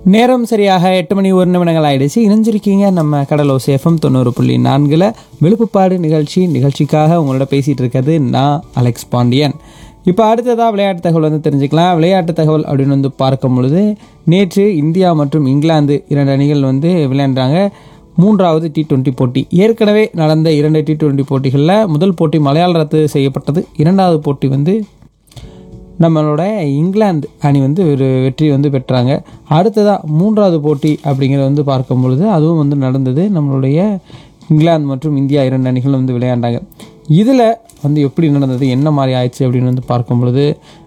நேரம் சரியாக எட்டு மணி ஒரு நிமிடங்கள் ஆயிடுச்சு இணைஞ்சிருக்கீங்க நம்ம கடலோஸ் எஃப்எம் தொண்ணூறு புள்ளி நான்கில் விழுப்புப்பாடு நிகழ்ச்சி நிகழ்ச்சிக்காக உங்களோட பேசிகிட்டு இருக்கிறது நான் அலெக்ஸ் பாண்டியன் இப்போ அடுத்ததாக விளையாட்டு தகவல் வந்து தெரிஞ்சுக்கலாம் விளையாட்டு தகவல் அப்படின்னு வந்து பார்க்கும் பொழுது நேற்று இந்தியா மற்றும் இங்கிலாந்து இரண்டு அணிகள் வந்து விளையாண்டாங்க மூன்றாவது டி டுவெண்ட்டி போட்டி ஏற்கனவே நடந்த இரண்டு டி டுவெண்ட்டி போட்டிகளில் முதல் போட்டி மலையாள ரத்து செய்யப்பட்டது இரண்டாவது போட்டி வந்து நம்மளோட இங்கிலாந்து அணி வந்து ஒரு வெற்றி வந்து பெற்றாங்க அடுத்ததாக மூன்றாவது போட்டி அப்படிங்கிறத வந்து பார்க்கும் பொழுது அதுவும் வந்து நடந்தது நம்மளுடைய இங்கிலாந்து மற்றும் இந்தியா இரண்டு அணிகளும் வந்து விளையாண்டாங்க இதில் வந்து எப்படி நடந்தது என்ன மாதிரி ஆயிடுச்சு அப்படின்னு வந்து பார்க்கும் பொழுது